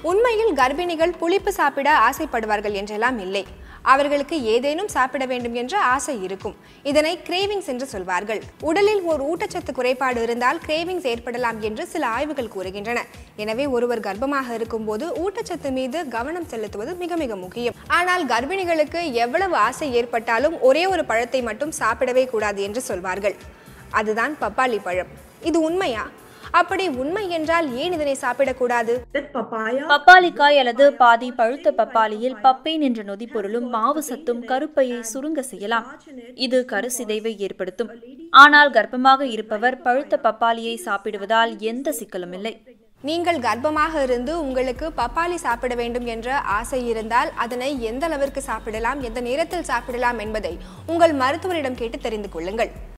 உண்மையில் கர்ப்பிணிகள் புளிப்பு சாப்பிட ஆசைப்படுவார்கள் என்றெல்லாம் இல்லை அவர்களுக்கு ஏதேனும் சாப்பிட வேண்டும் என்ற ஆசை இருக்கும் இதனை கிரேவிங்ஸ் என்று சொல்வார்கள் உடலில் ஒரு ஊட்டச்சத்து குறைபாடு இருந்தால் கிரேவிங்ஸ் ஏற்படலாம் என்று சில ஆய்வுகள் கூறுகின்றன எனவே ஒருவர் கர்ப்பமாக இருக்கும்போது ஊட்டச்சத்து மீது கவனம் செலுத்துவது மிக மிக முக்கியம் ஆனால் கர்ப்பிணிகளுக்கு எவ்வளவு ஆசை ஏற்பட்டாலும் ஒரே ஒரு பழத்தை மட்டும் சாப்பிடவே கூடாது என்று சொல்வார்கள் அதுதான் பப்பாளி பழம் இது உண்மையா அப்படி உண்மை என்றால் ஏன் இதனை சாப்பிடக்கூடாது that papaya பப்பாளிக்காய் அல்லது பாதி பழுத்த பப்பாளியில் பப்பேன் என்ற நொதிப்பொருளும் மாவு சத்தும் கருப்பையை சுருங்க செய்யலாம் இது கருசிதைவை ஏற்படுத்தும் ஆனால் கர்ப்பமாக இருப்பவர் பழுத்த பப்பாளியை சாப்பிடுவதால் எந்த சிக்கலும் இல்லை நீங்கள் கர்ப்பமாக இருந்து உங்களுக்கு பப்பாளி சாப்பிட வேண்டும் என்ற ஆசை இருந்தால் அதனை எந்த அளவிற்கு சாப்பிடலாம் எந்த நேரத்தில் சாப்பிடலாம் என்பதை உங்கள் மருத்துவரிடம் கேட்டு தெரிந்து கொள்ளுங்கள்